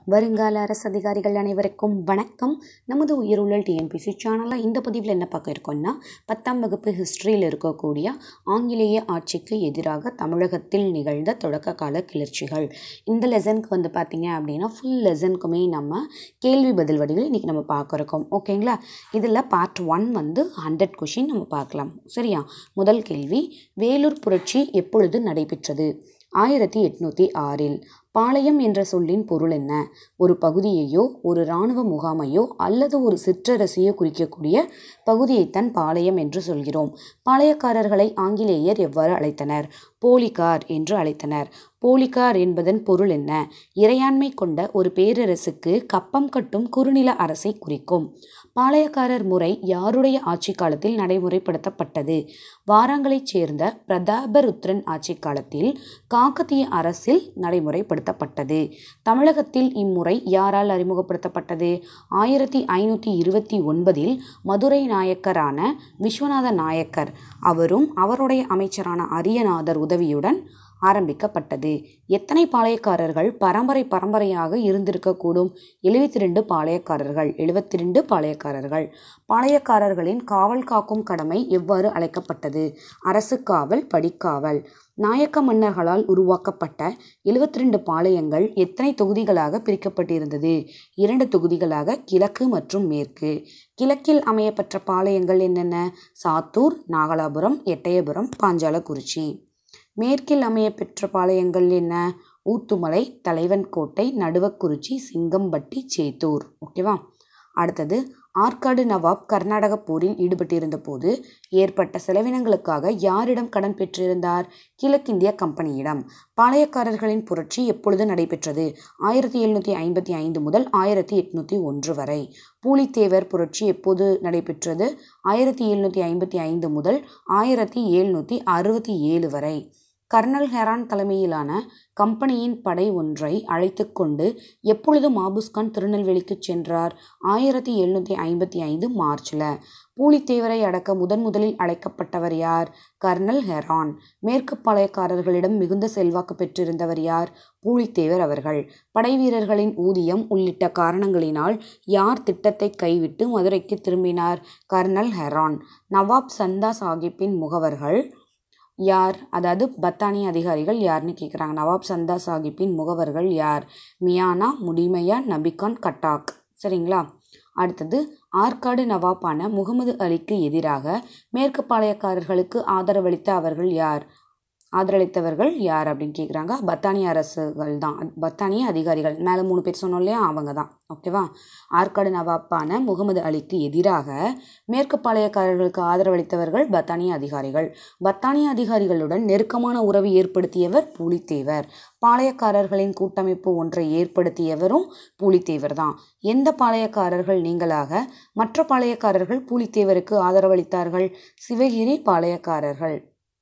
வருங்கால அரசு அதிகாரிகள் அனைவருக்கும் வணக்கம் நமது உயிருள்ளல் டிஎன்பிசி சேனலில் இந்த பதிவில் என்ன பார்க்க இருக்கோம்னா பத்தாம் வகுப்பு ஹிஸ்ட்ரியில் இருக்கக்கூடிய ஆங்கிலேய ஆட்சிக்கு எதிராக தமிழகத்தில் நிகழ்ந்த தொடக்க கால கிளர்ச்சிகள் இந்த லெசனுக்கு வந்து பார்த்தீங்க அப்படின்னா ஃபுல் லெசனுக்குமே நம்ம கேள்வி பதில் வடிவில் இன்றைக்கி நம்ம பார்க்க இருக்கோம் ஓகேங்களா இதில் பார்ட் ஒன் வந்து ஹண்ட்ரட் கொஷின் நம்ம பார்க்கலாம் சரியா முதல் கேள்வி வேலூர் புரட்சி எப்பொழுது நடைபெற்றது ஆயிரத்தி எட்நூற்றி ஆறில் பாளையம் என்ற சொல்லின் பொருள் என்ன ஒரு பகுதியையோ ஒரு இராணுவ முகாமையோ அல்லது ஒரு சிற்றரசையோ குறிக்கக்கூடிய பகுதியைத்தான் பாளையம் என்று சொல்கிறோம் பாளையக்காரர்களை ஆங்கிலேயர் எவ்வாறு அழைத்தனர் போலிகார் என்று அழைத்தனர் போலிகார் என்பதன் பொருள் என்ன இறையாண்மை கொண்ட ஒரு பேரரசுக்கு கப்பம் கட்டும் குறுநில அரசை குறிக்கும் பாளையக்காரர் முறை யாருடைய ஆட்சி காலத்தில் நடைமுறைப்படுத்தப்பட்டது வாராங்களைச் சேர்ந்த பிரதாபருத்ரன் ஆட்சி காலத்தில் காக்கத்திய அரசில் நடைமுறைப்படுத்தப்பட்டது தமிழகத்தில் இம்முறை யாரால் அறிமுகப்படுத்தப்பட்டது ஆயிரத்தி ஐநூற்றி இருபத்தி ஒன்பதில் மதுரை நாயக்கரான விஸ்வநாத நாயக்கர் அவரும் அவருடைய அமைச்சரான அரியநாதர் உதவியுடன் ஆரம்பிக்கப்பட்டது எத்தனை பாளையக்காரர்கள் பரம்பரை பரம்பரையாக இருந்திருக்கக்கூடும் எழுபத்தி ரெண்டு பாளையக்காரர்கள் எழுபத்தி ரெண்டு பாளையக்காரர்கள் பாளையக்காரர்களின் காவல் காக்கும் கடமை எவ்வாறு அழைக்கப்பட்டது அரசு காவல் படிக்காவல் நாயக்க மன்னர்களால் உருவாக்கப்பட்ட எழுபத்தி ரெண்டு பாளையங்கள் எத்தனை தொகுதிகளாக பிரிக்கப்பட்டிருந்தது இரண்டு தொகுதிகளாக கிழக்கு மற்றும் மேற்கு கிழக்கில் அமையப்பெற்ற பாளையங்கள் என்னென்ன சாத்தூர் நாகலாபுரம் எட்டயபுரம் பாஞ்சாலக்குறிச்சி மேற்கில் அமைய பெற்ற பாளையங்கள் என்ன ஊத்துமலை தலைவன்கோட்டை நடுவக்குறிச்சி சிங்கம்பட்டி சேத்தூர் ஓகேவா அடுத்தது ஆற்காடு நவாப் கர்நாடக போரில் ஈடுபட்டிருந்த போது ஏற்பட்ட செலவினங்களுக்காக யாரிடம் கடன் பெற்றிருந்தார் கிழக்கிந்திய கம்பெனியிடம் பாளையக்காரர்களின் புரட்சி எப்பொழுது நடைபெற்றது ஆயிரத்தி எழுநூற்றி ஐம்பத்தி ஐந்து முதல் ஆயிரத்தி எட்நூற்றி ஒன்று வரை பூலித்தேவர் புரட்சி எப்போது நடைபெற்றது ஆயிரத்தி எழுநூற்றி ஐம்பத்தி ஐந்து முதல் ஆயிரத்தி எழுநூற்றி அறுபத்தி ஏழு வரை கர்னல் ஹெரான் தலைமையிலான கம்பெனியின் படை ஒன்றை அழைத்து கொண்டு எப்பொழுது மாபுஸ்கான் திருநெல்வேலிக்கு சென்றார் ஆயிரத்தி எழுநூற்றி ஐம்பத்தி ஐந்து மார்ச்சில் பூலித்தேவரை அடக்க முதன் முதலில் அழைக்கப்பட்டவர் யார் கர்னல் ஹெரான் மேற்கு பாளையக்காரர்களிடம் மிகுந்த செல்வாக்கு பெற்றிருந்தவர் யார் பூலித்தேவர் அவர்கள் படை வீரர்களின் ஊதியம் உள்ளிட்ட காரணங்களினால் யார் திட்டத்தை கைவிட்டு மதுரைக்கு திரும்பினார் கர்னல் ஹெரான் நவாப் சந்தா சாஹிப்பின் முகவர்கள் யார் அதாவது பத்தானி அதிகாரிகள் யாருன்னு கேட்குறாங்க நவாப் சந்தா சாஹிப்பின் முகவர்கள் யார் மியானா முடிமையா நபிகான் கட்டாக் சரிங்களா அடுத்தது ஆற்காடு நவாப்பான முகமது அலிக்கு எதிராக மேற்கு பாளையக்காரர்களுக்கு ஆதரவளித்த அவர்கள் யார் ஆதரவளித்தவர்கள் யார் அப்படின்னு கேட்குறாங்க பத்தானிய அரசுகள் தான் பத்தானிய அதிகாரிகள் மேலே மூணு பேர் சொன்னோம் இல்லையா அவங்க தான் ஓகேவா ஆற்காடு நவாப்பான முகமது அலிக்கு எதிராக மேற்கு பாளையக்காரர்களுக்கு ஆதரவளித்தவர்கள் பத்தானிய அதிகாரிகள் பத்தானிய அதிகாரிகளுடன் நெருக்கமான உறவு ஏற்படுத்தியவர் பூலித்தேவர் பாளையக்காரர்களின் கூட்டமைப்பு ஒன்றை ஏற்படுத்தியவரும் பூலித்தேவர் தான் எந்த பாளையக்காரர்கள் நீங்களாக மற்ற பாளையக்காரர்கள் பூலித்தேவருக்கு ஆதரவளித்தார்கள் சிவகிரி பாளையக்காரர்கள்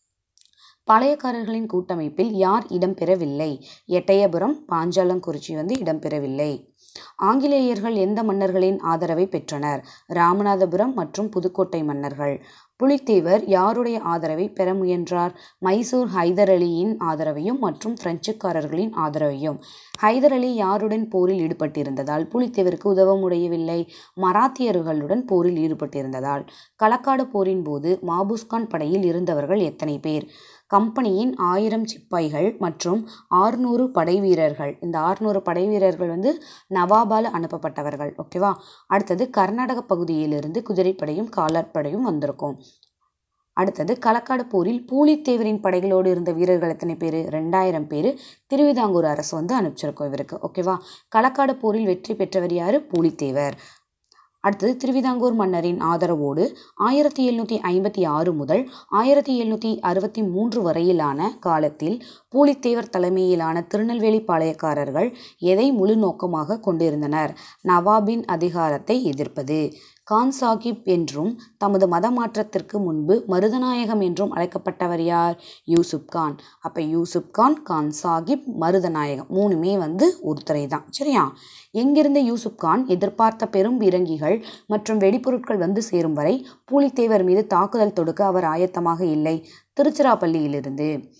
பாளையக்காரர்களின் கூட்டமைப்பில் யார் இடம்பெறவில்லை எட்டயபுரம் பாஞ்சாலங்குறிச்சி வந்து இடம்பெறவில்லை ஆங்கிலேயர்கள் எந்த மன்னர்களின் ஆதரவை பெற்றனர் ராமநாதபுரம் மற்றும் புதுக்கோட்டை மன்னர்கள் புலித்தேவர் யாருடைய ஆதரவை பெற முயன்றார் மைசூர் ஹைதர் அலியின் ஆதரவையும் மற்றும் பிரெஞ்சுக்காரர்களின் ஆதரவையும் ஹைதர் அலி யாருடன் போரில் ஈடுபட்டிருந்ததால் புலித்தேவருக்கு உதவ முடியவில்லை மராத்தியர்களுடன் போரில் ஈடுபட்டிருந்ததால் களக்காடு போரின் போது மாபுஸ்கான் படையில் இருந்தவர்கள் எத்தனை பேர் கம்பெனியின் ஆயிரம் சிப்பாய்கள் மற்றும் ஆறுநூறு படை வீரர்கள் இந்த ஆறுநூறு படை வீரர்கள் வந்து நவாபால் அனுப்பப்பட்டவர்கள் ஓகேவா அடுத்தது கர்நாடக பகுதியிலிருந்து குதிரைப்படையும் காலாட்படையும் வந்திருக்கும் அடுத்தது களக்காடு போரில் பூலித்தேவரின் படைகளோடு இருந்த வீரர்கள் எத்தனை பேர் ரெண்டாயிரம் பேர் திருவிதாங்கூர் அரசு வந்து அனுப்பிச்சிருக்கோம் இவருக்கு ஓகேவா களக்காடு போரில் வெற்றி பெற்றவர் யார் பூலித்தேவர் அடுத்தது திருவிதாங்கூர் மன்னரின் ஆதரவோடு ஆயிரத்தி எழுநூற்றி ஐம்பத்தி ஆறு முதல் ஆயிரத்தி எழுநூற்றி அறுபத்தி மூன்று வரையிலான காலத்தில் பூலித்தேவர் தலைமையிலான திருநெல்வேலி பாளையக்காரர்கள் எதை முழு நோக்கமாக கொண்டிருந்தனர் நவாபின் அதிகாரத்தை எதிர்ப்பது கான் சாஹிப் என்றும் தமது மத மாற்றத்திற்கு முன்பு மருதநாயகம் என்றும் அழைக்கப்பட்டவர் யார் யூசுப் கான் அப்போ யூசுப் கான் கான் சாஹிப் மருதநாயகம் மூணுமே வந்து ஒருத்தரை தான் சரியா எங்கிருந்த யூசுப் கான் எதிர்பார்த்த பெரும் பீரங்கிகள் மற்றும் வெடிப்பொருட்கள் வந்து சேரும் வரை பூலித்தேவர் மீது தாக்குதல் தொடுக்க அவர் ஆயத்தமாக இல்லை திருச்சிராப்பள்ளியிலிருந்து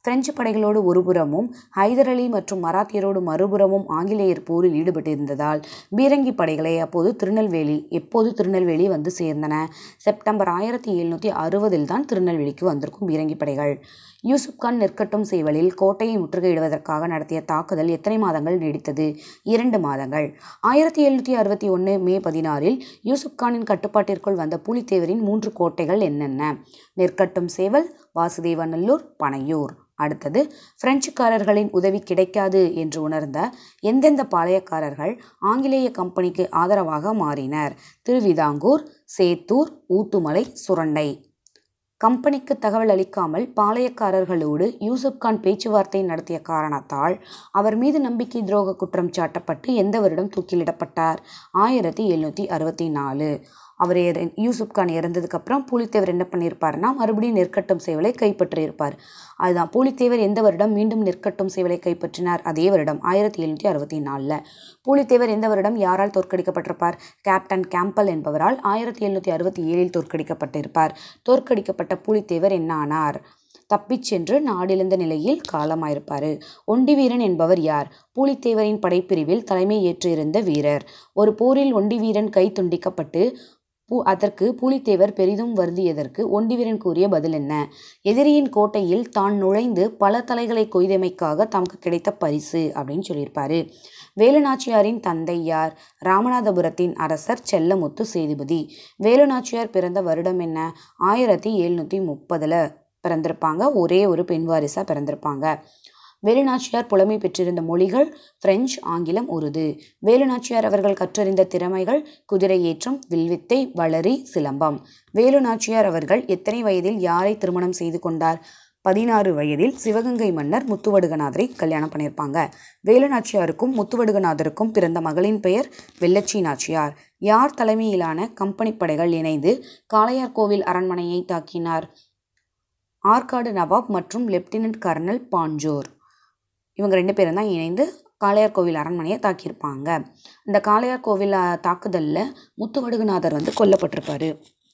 பிரெஞ்சு படைகளோடு ஒருபுறமும் ஹைதர் அலி மற்றும் மராத்தியரோடு மறுபுறமும் ஆங்கிலேயர் போரில் ஈடுபட்டிருந்ததால் பீரங்கி படைகளை அப்போது திருநெல்வேலி எப்போது திருநெல்வேலி வந்து சேர்ந்தன செப்டம்பர் ஆயிரத்தி எழுநூற்றி அறுபதில் தான் திருநெல்வேலிக்கு வந்திருக்கும் பீரங்கி படைகள் யூசுப் கான் நெற்கட்டும் செய்வலில் கோட்டையை முற்றுகையிடுவதற்காக நடத்திய தாக்குதல் எத்தனை மாதங்கள் நீடித்தது இரண்டு மாதங்கள் ஆயிரத்தி எழுநூற்றி அறுபத்தி ஒன்று மே பதினாறில் யூசுப் கானின் கட்டுப்பாட்டிற்குள் வந்த பூலித்தேவரின் மூன்று கோட்டைகள் என்னென்ன நெற்கட்டும் சேவல் வாசுதேவநல்லூர் பனையூர் அடுத்தது பிரெஞ்சுக்காரர்களின் உதவி கிடைக்காது என்று உணர்ந்த எந்தெந்த பாளையக்காரர்கள் ஆங்கிலேய கம்பெனிக்கு ஆதரவாக மாறினர் திருவிதாங்கூர் சேத்தூர் ஊத்துமலை சுரண்டை கம்பெனிக்கு தகவல் அளிக்காமல் பாளையக்காரர்களோடு யூசுப் கான் பேச்சுவார்த்தை நடத்திய காரணத்தால் அவர் மீது நம்பிக்கை துரோக குற்றம் சாட்டப்பட்டு எந்த வருடம் தூக்கிலிடப்பட்டார் ஆயிரத்தி எழுநூற்றி அறுபத்தி நாலு அவர் இற- யூசுப் கான் இறந்ததுக்கப்புறம் பூலித்தேவர் என்ன பண்ணியிருப்பாருன்னா மறுபடியும் நெற்கட்டும் சேவலை கைப்பற்றியிருப்பார் அதுதான் பூலித்தேவர் எந்த வருடம் மீண்டும் நெற்கட்டும் சேவலை கைப்பற்றினார் அதே வருடம் ஆயிரத்தி எழுநூற்றி அறுபத்தி நாலில் பூலித்தேவர் எந்த வருடம் யாரால் தோற்கடிக்கப்பட்டிருப்பார் கேப்டன் கேம்பல் என்பவரால் ஆயிரத்தி எழுநூற்றி அறுபத்தி ஏழில் தோற்கடிக்கப்பட்டிருப்பார் தோற்கடிக்கப்பட்ட பூலித்தேவர் என்ன ஆனார் தப்பிச் சென்று நாடிழந்த நிலையில் காலமாயிருப்பார் ஒண்டி வீரன் என்பவர் யார் பூலித்தேவரின் படைப்பிரிவில் தலைமை ஏற்றிருந்த வீரர் ஒரு போரில் ஒண்டி வீரன் கை துண்டிக்கப்பட்டு பூ அதற்கு பூலித்தேவர் பெரிதும் வருந்தியதற்கு ஒண்டிவீரன் கூறிய பதில் என்ன எதிரியின் கோட்டையில் தான் நுழைந்து பல தலைகளை கொய்தமைக்காக தமக்கு கிடைத்த பரிசு அப்படின்னு சொல்லியிருப்பாரு வேலுநாச்சியாரின் தந்தை யார் ராமநாதபுரத்தின் அரசர் செல்லமுத்து சேதுபதி வேலுநாச்சியார் பிறந்த வருடம் என்ன ஆயிரத்தி எழுநூற்றி முப்பதில் பிறந்திருப்பாங்க ஒரே ஒரு பெண் வாரிசாக பிறந்திருப்பாங்க வேலுநாச்சியார் புலமை பெற்றிருந்த மொழிகள் பிரெஞ்சு ஆங்கிலம் உருது வேலுநாச்சியார் அவர்கள் கற்றறிந்த திறமைகள் குதிரை ஏற்றம் வில்வித்தை வளரி சிலம்பம் வேலுநாச்சியார் அவர்கள் எத்தனை வயதில் யாரை திருமணம் செய்து கொண்டார் பதினாறு வயதில் சிவகங்கை மன்னர் முத்துவடுகநாதரை கல்யாணம் பண்ணியிருப்பாங்க வேலுநாச்சியாருக்கும் முத்துவடுகநாதருக்கும் பிறந்த மகளின் பெயர் வெள்ளச்சி நாச்சியார் யார் தலைமையிலான கம்பெனி படைகள் இணைந்து காளையார்கோவில் அரண்மனையை தாக்கினார் ஆற்காடு நவாப் மற்றும் லெப்டினன்ட் கர்னல் பாஞ்சோர் இவங்க ரெண்டு பேரும் தான் இணைந்து காளையார் கோவில் அரண்மனையை தாக்கியிருப்பாங்க இந்த காளையார் கோவில் அஹ், தாக்குதல்ல முத்துவடுகுநாதர் வந்து கொல்லப்பட்டிருப்பாரு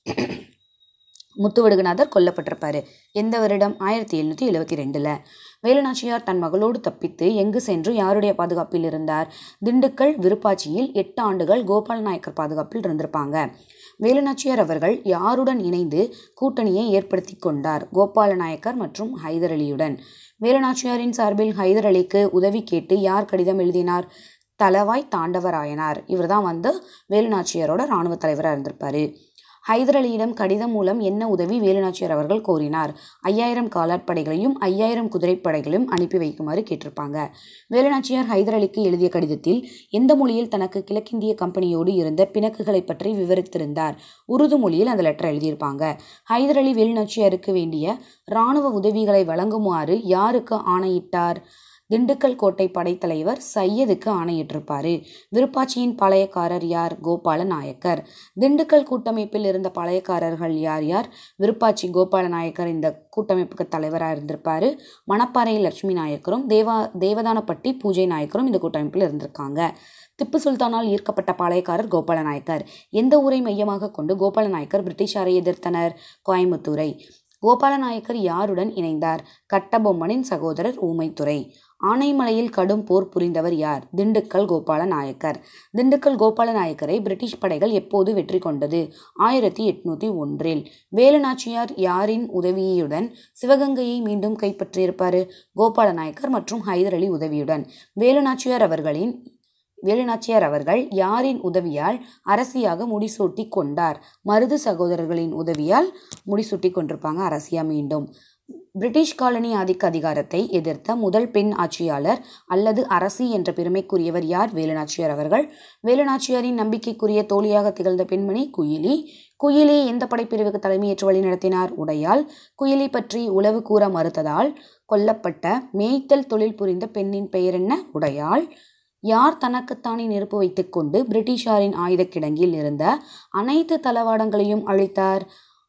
முத்துவடுகுநாதர் கொல்லப்பட்டிருப்பாரு எந்த வருடம் ஆயிரத்தி எழுநூற்றி எழுவத்தி ரெண்டில் வேலுநாச்சியார் தன் மகளோடு தப்பித்து எங்கு சென்று யாருடைய பாதுகாப்பில் இருந்தார் திண்டுக்கல் விருப்பாட்சியில் எட்டு ஆண்டுகள் கோபால் நாயக்கர் பாதுகாப்பில் இருந்திருப்பாங்க வேலுநாச்சியார் அவர்கள் யாருடன் இணைந்து கூட்டணியை ஏற்படுத்தி கொண்டார் கோபால நாயக்கர் மற்றும் ஹைதர் அலியுடன் வேலுநாச்சியாரின் சார்பில் ஹைதர் அலிக்கு உதவி கேட்டு யார் கடிதம் எழுதினார் தலவாய் தாண்டவராயனார் இவர்தான் வந்து வேலுநாச்சியாரோட இராணுவ தலைவராக இருந்திருப்பாரு ஹைதர் அலியிடம் கடிதம் மூலம் என்ன உதவி வேலுநாச்சியார் அவர்கள் கோரினார் ஐயாயிரம் காலாட்படைகளையும் ஐயாயிரம் குதிரைப்படைகளையும் அனுப்பி வைக்குமாறு கேட்டிருப்பாங்க வேலுநாச்சியார் ஹைதர் அலிக்கு எழுதிய கடிதத்தில் எந்த மொழியில் தனக்கு கிழக்கிந்திய கம்பெனியோடு இருந்த பிணக்குகளை பற்றி விவரித்திருந்தார் உருது மொழியில் அந்த லெட்டர் எழுதியிருப்பாங்க ஹைதர் அலி வேலுநாச்சியாருக்கு வேண்டிய இராணுவ உதவிகளை வழங்குமாறு யாருக்கு ஆணையிட்டார் திண்டுக்கல் கோட்டை படைத்தலைவர் சையதுக்கு ஆணையிட்டிருப்பாரு விருப்பாட்சியின் பாளையக்காரர் யார் கோபால நாயக்கர் திண்டுக்கல் கூட்டமைப்பில் இருந்த பாளையக்காரர்கள் யார் யார் விருப்பாட்சி கோபால நாயக்கர் இந்த கூட்டமைப்புக்கு தலைவராக இருந்திருப்பாரு மணப்பாறை லட்சுமி நாயக்கரும் தேவா தேவதானப்பட்டி பூஜை நாயக்கரும் இந்த கூட்டமைப்பில் இருந்திருக்காங்க திப்பு சுல்தானால் ஈர்க்கப்பட்ட பாளையக்காரர் கோபால நாயக்கர் எந்த ஊரை மையமாக கொண்டு கோபால நாயக்கர் பிரிட்டிஷாரை எதிர்த்தனர் கோயம்புத்தூரை கோபால நாயக்கர் யாருடன் இணைந்தார் கட்டபொம்மனின் சகோதரர் ஊமைத்துறை ஆனைமலையில் கடும் போர் புரிந்தவர் யார் திண்டுக்கல் கோபால நாயக்கர் திண்டுக்கல் கோபால நாயக்கரை பிரிட்டிஷ் படைகள் எப்போது வெற்றி கொண்டது ஆயிரத்தி எட்நூத்தி ஒன்றில் வேலுநாச்சியார் யாரின் உதவியுடன் சிவகங்கையை மீண்டும் கைப்பற்றியிருப்பார் கோபால நாயக்கர் மற்றும் ஹைதர் அலி உதவியுடன் வேலுநாச்சியார் அவர்களின் வேலுநாச்சியார் அவர்கள் யாரின் உதவியால் அரசியாக முடிசூட்டி கொண்டார் மருது சகோதரர்களின் உதவியால் முடிசூட்டி கொண்டிருப்பாங்க அரசியா மீண்டும் பிரிட்டிஷ் காலனி ஆதிக்க அதிகாரத்தை எதிர்த்த முதல் பெண் ஆட்சியாளர் அல்லது அரசி என்ற பெருமைக்குரியவர் யார் வேலுநாச்சியார் அவர்கள் வேலுநாச்சியாரின் நம்பிக்கைக்குரிய தோழியாக திகழ்ந்த பெண்மணி குயிலி குயிலி எந்த படைப்பிரிவுக்கு தலைமையேற்று வழி நடத்தினார் உடையால் குயிலி பற்றி உளவு கூற மறுத்ததால் கொல்லப்பட்ட மேய்த்தல் தொழில் புரிந்த பெண்ணின் பெயர் என்ன உடையாள் யார் தனக்குத்தானே நெருப்பு வைத்துக்கொண்டு பிரிட்டிஷாரின் ஆயுதக் கிடங்கில் இருந்த அனைத்து தளவாடங்களையும் அழித்தார்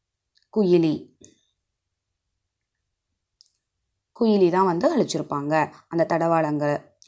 குயிலி குயிலி தான் வந்து அழிச்சிருப்பாங்க அந்த தடவாளங்கள்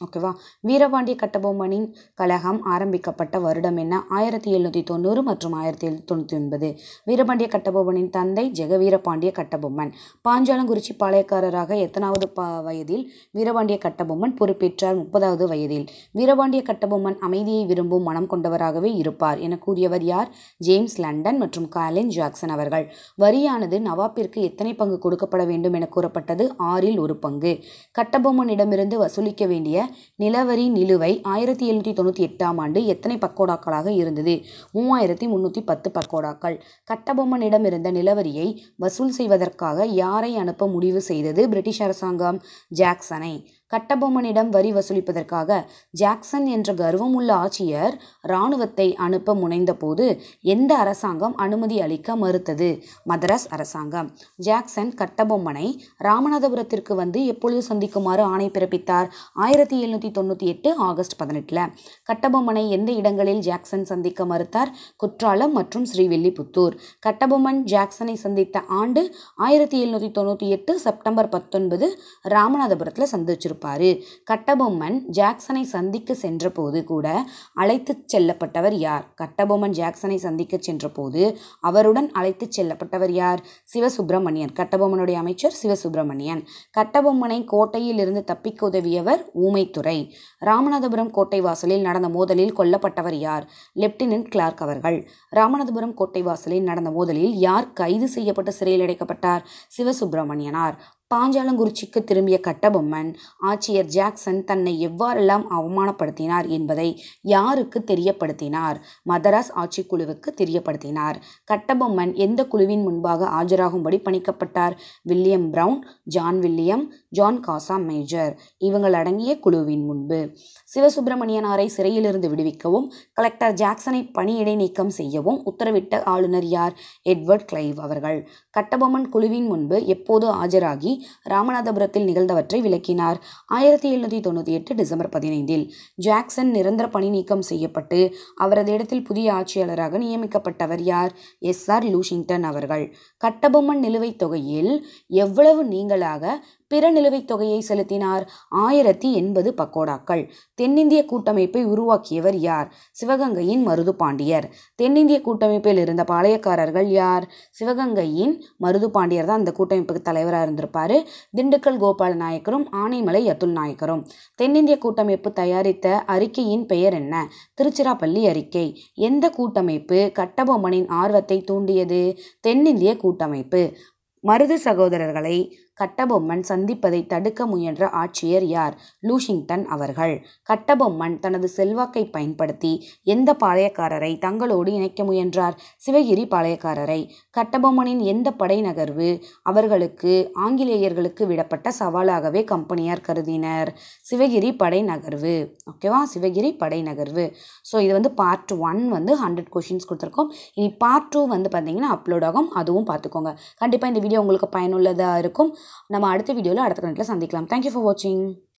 ஓகேவா வீரபாண்டிய கட்டபொம்மனின் கழகம் ஆரம்பிக்கப்பட்ட வருடம் என்ன ஆயிரத்தி எழுநூற்றி தொண்ணூறு மற்றும் ஆயிரத்தி எழுநூற்றி தொண்ணூற்றி ஒன்பது வீரபாண்டிய கட்டபொம்மனின் தந்தை ஜெகவீரபாண்டிய கட்டபொம்மன் பாஞ்சாலங்குறிச்சி பாளையக்காரராக எத்தனாவது ப வயதில் வீரபாண்டிய கட்டபொம்மன் பொறுப்பேற்றார் முப்பதாவது வயதில் வீரபாண்டிய கட்டபொம்மன் அமைதியை விரும்பும் மனம் கொண்டவராகவே இருப்பார் என கூறியவர் யார் ஜேம்ஸ் லண்டன் மற்றும் காலின் ஜாக்சன் அவர்கள் வரியானது நவாப்பிற்கு எத்தனை பங்கு கொடுக்கப்பட வேண்டும் என கூறப்பட்டது ஆறில் ஒரு பங்கு கட்டபொம்மனிடமிருந்து வசூலிக்க வேண்டிய நிலவரி நிலுவை ஆயிரத்தி எழுநூற்றி தொண்ணூற்றி எட்டாம் ஆண்டு எத்தனை பக்கோடாக்களாக இருந்தது மூவாயிரத்தி முன்னூற்றி பத்து பக்கோடாக்கள் கட்டபொம்மனிடம் இருந்த நிலவரியை வசூல் செய்வதற்காக யாரை அனுப்ப முடிவு செய்தது பிரிட்டிஷ் அரசாங்கம் ஜாக்சனை கட்டபொம்மனிடம் வரி வசூலிப்பதற்காக ஜாக்சன் என்ற கர்வமுள்ள ஆட்சியர் இராணுவத்தை அனுப்ப முனைந்தபோது எந்த அரசாங்கம் அனுமதி அளிக்க மறுத்தது மதராஸ் அரசாங்கம் ஜாக்சன் கட்டபொம்மனை ராமநாதபுரத்திற்கு வந்து எப்பொழுது சந்திக்குமாறு ஆணை பிறப்பித்தார் ஆயிரத்தி எழுநூற்றி தொண்ணூற்றி எட்டு ஆகஸ்ட் பதினெட்டில் கட்டபொம்மனை எந்த இடங்களில் ஜாக்சன் சந்திக்க மறுத்தார் குற்றாலம் மற்றும் ஸ்ரீவில்லிபுத்தூர் கட்டபொம்மன் ஜாக்சனை சந்தித்த ஆண்டு ஆயிரத்தி எழுநூற்றி தொண்ணூற்றி எட்டு செப்டம்பர் பத்தொன்பது ராமநாதபுரத்தில் சந்திச்சிருப்பார் கட்டபொம்மன் ஜாக்சனை சந்திக்க சென்றபோது கூட அழைத்துச் செல்லப்பட்டவர் யார் கட்டபொம்மன் ஜாக்சனை சந்திக்க சென்றபோது அவருடன் அழைத்துச் செல்லப்பட்டவர் யார் சிவசுப்பிரமணியன் கட்டபொம்மனுடைய அமைச்சர் சிவசுப்பிரமணியன் கட்டபொம்மனை கோட்டையில் இருந்து தப்பிக்க உதவியவர் ஊமைத்துறை ராமநாதபுரம் கோட்டை வாசலில் நடந்த மோதலில் கொல்லப்பட்டவர் யார் லெப்டினன்ட் கிளார்க் அவர்கள் ராமநாதபுரம் கோட்டை வாசலில் நடந்த மோதலில் யார் கைது செய்யப்பட்டு சிறையில் அடைக்கப்பட்டார் சிவசுப்பிரமணியனார் பாஞ்சாலங்குறிச்சிக்கு திரும்பிய கட்டபொம்மன் ஆட்சியர் ஜாக்சன் தன்னை எவ்வாறெல்லாம் அவமானப்படுத்தினார் என்பதை யாருக்கு தெரியப்படுத்தினார் மதராஸ் ஆட்சிக்குழுவுக்கு தெரியப்படுத்தினார் கட்டபொம்மன் எந்த குழுவின் முன்பாக ஆஜராகும்படி பணிக்கப்பட்டார் William Brown John William John காசா மேஜர் இவங்கள் அடங்கிய குழுவின் முன்பு சிவசுப்பிரமணியனாரை சிறையிலிருந்து விடுவிக்கவும் கலெக்டர் ஜாக்சனை பணியிடை நீக்கம் செய்யவும் உத்தரவிட்ட ஆளுநர் யார் எட்வர்ட் கிளைவ் அவர்கள் கட்டபொம்மன் குழுவின் முன்பு எப்போது ஆஜராகி ராமநாதபுரத்தில் நிகழ்ந்தவற்றை விளக்கினார் ஆயிரத்தி எழுநூற்றி தொண்ணூற்றி எட்டு டிசம்பர் பதினைந்தில் ஜாக்சன் நிரந்தர பணி நீக்கம் செய்யப்பட்டு அவரது இடத்தில் புதிய ஆட்சியாளராக நியமிக்கப்பட்டவர் யார் எஸ் ஆர் லூஷிங்டன் அவர்கள் கட்டபொம்மன் நிலுவைத் தொகையில் எவ்வளவு நீங்களாக பிற நிலுவைத் தொகையை செலுத்தினார் ஆயிரத்தி எண்பது பக்கோடாக்கள் தென்னிந்திய கூட்டமைப்பை உருவாக்கியவர் யார் சிவகங்கையின் மருது பாண்டியர் தென்னிந்திய கூட்டமைப்பில் இருந்த பாளையக்காரர்கள் யார் சிவகங்கையின் மருது பாண்டியர் தான் அந்த கூட்டமைப்புக்கு தலைவராக இருந்திருப்பார் திண்டுக்கல் கோபால நாயக்கரும் ஆனைமலை அத்துல் நாயக்கரும் தென்னிந்திய கூட்டமைப்பு தயாரித்த அறிக்கையின் பெயர் என்ன திருச்சிராப்பள்ளி அறிக்கை எந்த கூட்டமைப்பு கட்டபொம்மனின் ஆர்வத்தை தூண்டியது தென்னிந்திய கூட்டமைப்பு மருது சகோதரர்களை கட்டபொம்மன் சந்திப்பதை தடுக்க முயன்ற ஆட்சியர் யார் லூஷிங்டன் அவர்கள் கட்டபொம்மன் தனது செல்வாக்கை பயன்படுத்தி எந்த பாளையக்காரரை தங்களோடு இணைக்க முயன்றார் சிவகிரி பாளையக்காரரை கட்டபொம்மனின் எந்த படை நகர்வு அவர்களுக்கு ஆங்கிலேயர்களுக்கு விடப்பட்ட சவாலாகவே கம்பெனியார் கருதினர் சிவகிரி படை நகர்வு ஓகேவா சிவகிரி படை நகர்வு ஸோ இது வந்து பார்ட் ஒன் வந்து ஹண்ட்ரட் கொஷின்ஸ் கொடுத்துருக்கோம் இனி பார்ட் டூ வந்து பார்த்தீங்கன்னா அப்லோட் ஆகும் அதுவும் பார்த்துக்கோங்க கண்டிப்பாக இந்த வீடியோ உங்களுக்கு பயனுள்ளதாக இருக்கும் நம்ம அடுத்த வீடியோவில் அடுத்த கணக்கில் சந்திக்கலாம் தேங்க்யூ ஃபார் வாட்சிங்